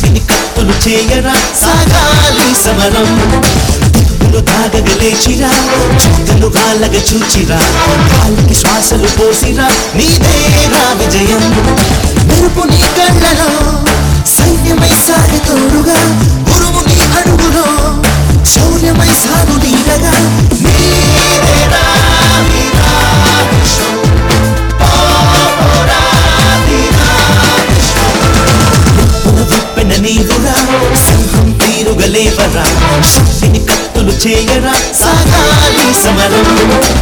శక్తిని కత్తులు చేయరా సాగాలి సమరం దిక్కులు తాగగలేచిరా చుక్కలు గాలగ చూచిరా కాళ్ళకి శ్వాసలు పోసిరా నీదేరా విజయం మెరుపు నీ కళ్ళలో సైన్యమై సాగి తోడుగా గురువు నీ అడుగులో శౌర్యమై సాగు నీడగా నీదేరా వీరా విశ్వం. పోరా వీరా విశ్వం. నిప్పుల విప్పెన నీరురా సింహం తీరుగలేవరా శక్తిని కత్తులు చేయరా సాగాలి సమరం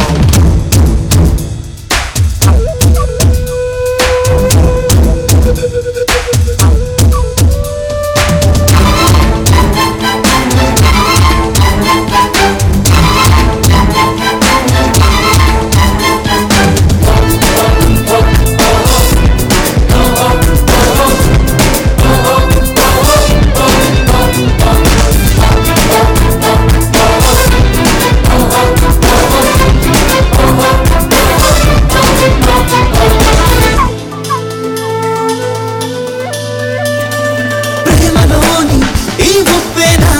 ప్రేమలోని ఈ ఉప్పెనా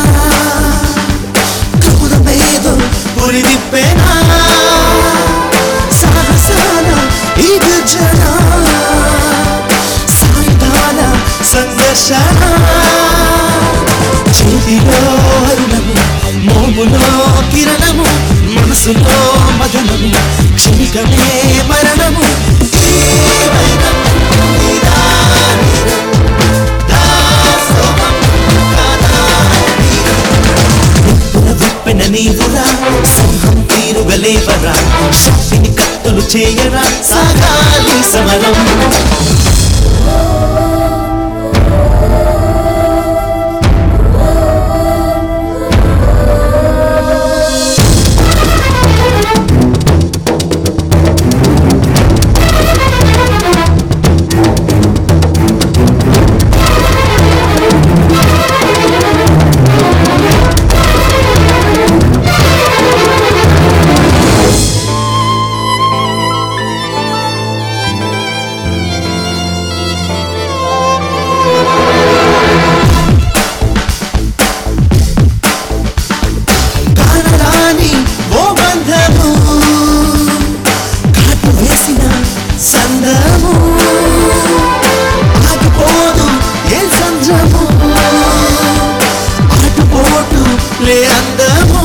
క్రూరమేదో పురి విప్పెనా సాహసాల ఈ గర్జన సాయుధాల సంఘర్షణ చేతిలో అరుణము మోములో కిరణము మనసులో మదనము క్షణికమే మరణము ఈ వైరం, ఈ దారిరం, దాసోహం కాదా వీరం. నిప్పుల విప్పెన నీవురా సింహం తీరుగలేవరా శక్తిని కత్తులు చేయరా సాగాలి సమరం కానరాని ఓ బంధము కాటు వేసిన సందము ఆగిపోదు ఏ సంజము ఆటుపోటు లే అందము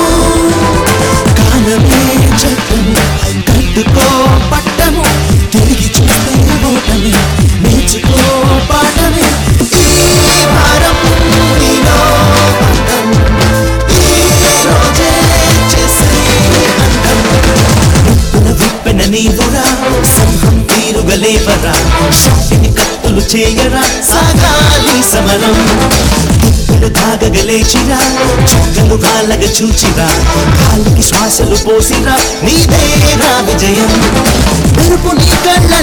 కాలమే చట్టము కట్టుకో పట్టము తిరిగి చూస్తే ఓటమి నేర్చుకో పాఠమే ఈ భారం నీలో పడ్డం ఈ రోజే చేసే అంతం నిప్పుల విప్పెన నీవురా సింహం తీరుగలేవరా శక్తిని కత్తులు చేయరా సాగాలి సమరం దిక్కులు తాగగలేచిరా చుక్కలు గాలగ చూచిరా కాళ్ళకి శ్వాసలు పోసిరా నీదేరా విజయం మెరుపు నీ కళ్ళ